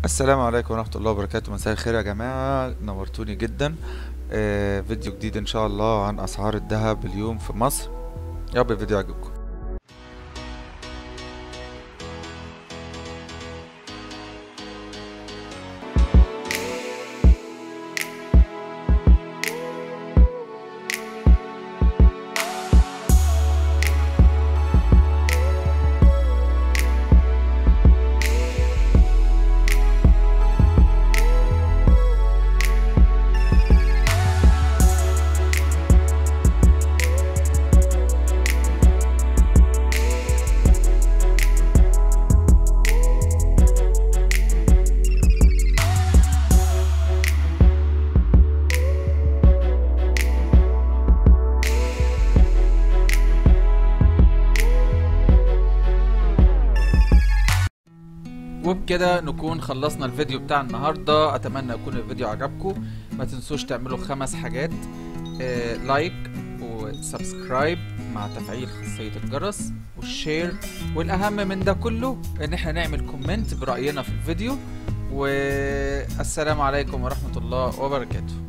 السلام عليكم ورحمة الله وبركاته مساء الخير يا جماعة نورتوني جدا آه فيديو جديد ان شاء الله عن اسعار الذهب اليوم في مصر يا رب الفيديو يعجبكم وبكده نكون خلصنا الفيديو بتاع النهارده اتمنى يكون الفيديو عجبكم ما تنسوش تعملوا خمس حاجات آه لايك وسبسكرايب مع تفعيل خاصية الجرس والشير والأهم من ده كله إن احنا نعمل كومنت برأينا في الفيديو والسلام عليكم ورحمة الله وبركاته